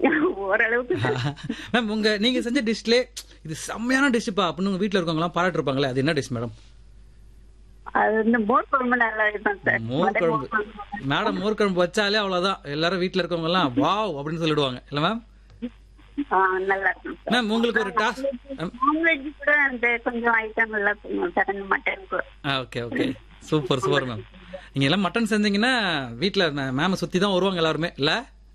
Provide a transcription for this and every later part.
ஓரளவுக்கு மேம் உங்க நீங்க செஞ்ச டிஷ்லே இது செம்மையான டிஷ்ப்பா அப்படின்னு உங்க வீட்ல இருக்கவங்க எல்லாம் பாராட்டு இருப்பாங்களே அது என்ன டிஷ் மேடம் அது வந்து மோர் குழம்பு நல்லா இருக்கும் சார் மோர் மொத குழம்பு மோர் குழம்பு. மேடம் மோர் குழம்பு வச்சாலே அவ்வளவுதான் எல்லாரும் வீட்ல இருக்கவங்க எல்லாம் வாவ் அப்படின்னு சொல்லிடுவாங்க இல்ல மேம் ஆ, நல்லா இருக்கும் சார் மேம் உங்களுக்கு ஒரு டாஸ்க் நான்வெஜ் கூட அந்த கொஞ்சம் ஐட்டம் எல்லாம் பண்ணுவோம் சார் அந்த மட்டனுக்கு okay okay super super ma'am நீங்க எல்லாம் மட்டன் செஞ்சீங்கன்னா வீட்ல மேம சுத்தி தான் வருவாங்க எல்லாருமே இல்ல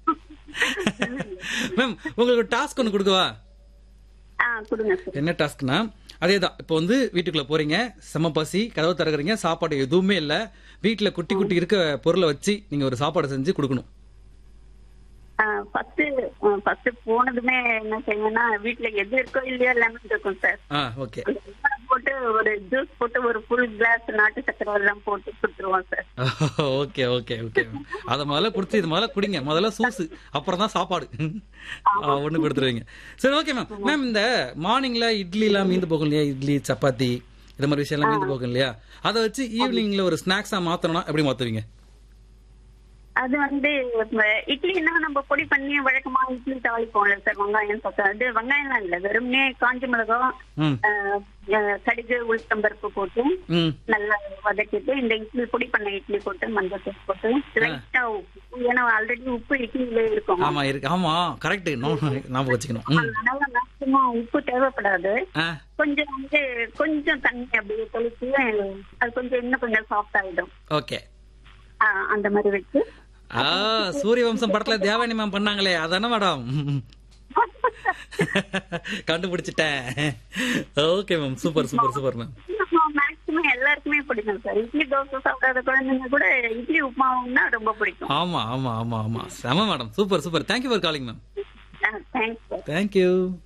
மேம் உங்களுக்கு ஒரு டாஸ்க் ஒன்று கொடுக்கவா ஆ கொடுங்க சார் என்ன டாஸ்க்னா அதே தான் இப்போ வந்து வீட்டுக்குள்ள போறீங்க செம பசி கதவு திறக்கறீங்க சாப்பாடு எதுவுமே இல்ல வீட்டுல குட்டி குட்டி இருக்க பொருளை வச்சு நீங்க ஒரு சாப்பாடு செஞ்சு கொடுக்கணும் ஃபர்ஸ்ட் ஃபர்ஸ்ட் போனதுமே என்ன செய்யணும்னா வீட்ல எது இருக்கோ இல்லையோ லெமன் இருக்கும் சார் ஆ ஓகே போட்டு ஒரு ஜூஸ் போட்டு ஒரு ஃபுல் கிளாஸ் நாட்டு சக்கரை எல்லாம் போட்டு கொடுத்துருவோம் சார் ஓகே ஓகே ஓகே அத முதல்ல குடிச்சு இது முதல்ல குடிங்க முதல்ல சூஸ் அப்புறம் தான் சாப்பாடு ஒண்ணு கொடுத்துருவீங்க சரி ஓகே மேம் மேம் இந்த மார்னிங்ல இட்லி எல்லாம் மீந்து போகும் இல்லையா இட்லி சப்பாத்தி இந்த மாதிரி விஷயம் எல்லாம் மீந்து போகும் இல்லையா அதை வச்சு ஈவினிங்ல ஒரு ஸ்நாக்ஸா மாத்தணும்னா எப்படி மாத்துவீங்க அது வந்து இப்ப இட்லின்னா நம்ம பொடி பண்ணி வழக்கமா இட்லி தாளிப்போம்ல சார் வெங்காயம் பக்கம் அது வெங்காயம்லாம் இல்ல வெறுமனே காஞ்ச மிளகாய் ம் ஆஹ், ஆஹ், கடுகு உளுத்தம்பருப்பு போட்டு ம் நல்லா வதக்கிட்டு இந்த இட்லி பொடி பண்ண இட்லி போட்டு மஞ்சள் தூள் போட்டு லைட்டா உப்பு ஏன்னா ஆல்ரெடி உப்பு இட்லியில இருக்கும் ஆமா இருக்கு ஆமா கரெக்ட் ஞாபகம் வச்சுக்கணும் ம் அதனால மேக்சிமம் உப்பு தேவைப்படாது ஆ கொஞ்சம் வந்து கொஞ்சம் தண்ணி அப்படியே தெளிச்சு அது கொஞ்சம் இன்னும் கொஞ்சம் சாஃப்ட் ஆயிடும் ஓகே ஆஹ், அந்த மாதிரி வச்சு ஆ சூரிய வம்சம் படத்துல தேவானி மேம் பண்ணாங்களே அதானே மேடம் கண்டுபிடிச்சிட்டேன் okay ma'am super super super ma'am maximum எல்லாருக்குமே பிடிக்கும் சார் இட்லி தோசை சாப்பிடாத குழந்தைங்க கூட இட்லி உப்புமாவுன்னா ரொம்ப பிடிக்கும் ஆமா ஆமா ஆமா ஆமா செம madam super super thank you for calling ma'am thanks sir thank you